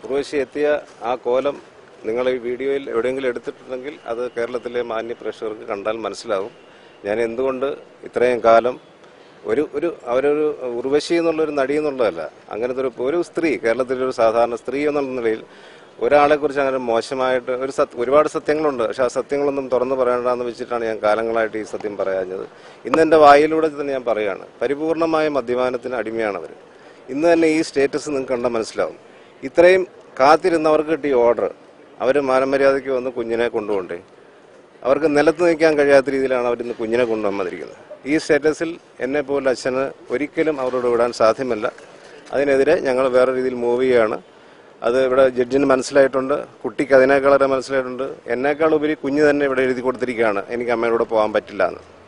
ഉർവശി എത്തിയ ആ കോലം നിങ്ങൾ ഈ വീഡിയോയിൽ എവിടെയെങ്കിലും എടുത്തിട്ടുണ്ടെങ്കിൽ അത് കേരളത്തിലെ മാന്യ പ്രേക്ഷകർക്ക് കണ്ടാൽ മനസ്സിലാവും ഞാൻ എന്തുകൊണ്ട് ഇത്രയും കാലം ഒരു ഒരു അവരൊരു ഉർവശി എന്നുള്ളൊരു നടി എന്നുള്ളതല്ല അങ്ങനത്തെ ഒരു ഒരു സ്ത്രീ കേരളത്തിലെ ഒരു സാധാരണ സ്ത്രീ എന്നുള്ള നിലയിൽ ഒരാളെ കുറിച്ച് അങ്ങനെ മോശമായിട്ട് ഒരു സത് ഒരുപാട് സത്യങ്ങളുണ്ട് പക്ഷെ ആ സത്യങ്ങളൊന്നും തുറന്നു പറയണ്ടെന്ന് വെച്ചിട്ടാണ് ഞാൻ കാലങ്ങളായിട്ട് ഈ സത്യം പറയാഞ്ഞത് ഇന്ന് എൻ്റെ വായിലൂടെ തന്നെ ഞാൻ പറയുകയാണ് പരിപൂർണമായ മദ്യപാനത്തിന് അടിമയാണ് അവർ ഇന്ന് തന്നെ ഈ സ്റ്റേറ്റസ് നിങ്ങൾക്ക് കണ്ടാൽ മനസ്സിലാവും ഇത്രയും കാത്തിരുന്നവർക്ക് കിട്ടിയ ഓർഡർ അവർ മാനമര്യാദയ്ക്ക് വന്ന് കുഞ്ഞിനെ കൊണ്ടുപോണ്ടേ അവർക്ക് നിലത്ത് നിൽക്കാൻ കഴിയാത്ത രീതിയിലാണ് അവർ ഇന്ന് കുഞ്ഞിനെ കൊണ്ടുവന്നിരിക്കുന്നത് ഈ സ്റ്റേറ്റസിൽ എന്നെ പോലെ അച്ഛന് ഒരിക്കലും അവരോട് വിടാൻ സാധ്യമല്ല അതിനെതിരെ ഞങ്ങൾ വേറെ രീതിയിൽ മൂവ് ചെയ്യുകയാണ് അത് ഇവിടെ ജഡ്ജിന് മനസ്സിലായിട്ടുണ്ട് കുട്ടിക്ക് അതിനേക്കാളേറെ മനസ്സിലായിട്ടുണ്ട് എന്നേക്കാൾ ഉപരി കുഞ്ഞ് തന്നെ ഇവിടെ എഴുതി കൊടുത്തിരിക്കുകയാണ് എനിക്ക് അമ്മയോട് പോകാൻ പറ്റില്ല എന്ന്